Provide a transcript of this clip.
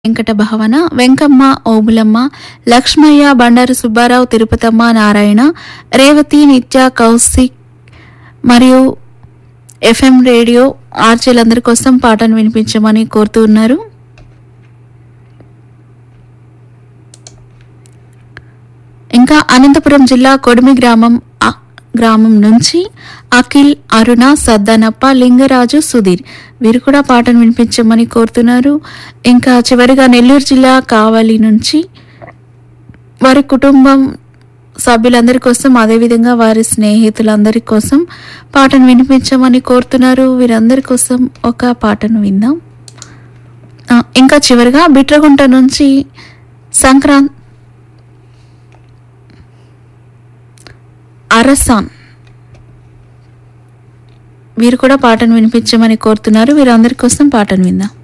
వెంకట భవన వెంకమ్మ ఓబులమ్మ లక్ష్మయ్య బండారు సుబ్బారావు తిరుపతమ్మ నారాయణ రేవతి నిత్య కౌశిక్ మరియు ఎఫ్ఎం రేడియో ఆర్జీలందరి కోసం పాటను వినిపించమని కోరుతూ ఉన్నారు ఇంకా అనంతపురం జిల్లా కొడిమి గ్రామం ఆ- గ్రామం నుంచి అఖిల్ అరుణ సద్దనప్ప లింగరాజు సుధీర్ వీరు కూడా పాటను వినిపించమని కోరుతున్నారు ఇంకా చివరిగా నెల్లూరు జిల్లా కావలి నుంచి వారి కుటుంబం సభ్యులందరి కోసం అదేవిధంగా వారి స్నేహితులందరి కోసం పాటను వినిపించమని కోరుతున్నారు వీరందరి కోసం ఒక పాటను విందాం ఆ, ఇంకా చివరిగా బిట్రగుంట నుంచి సంక్రాంత్ అరసాన్ వీరు కూడా పాటను వినిపించమని కోరుతున్నారు వీరందరి కోసం పాటను విందాం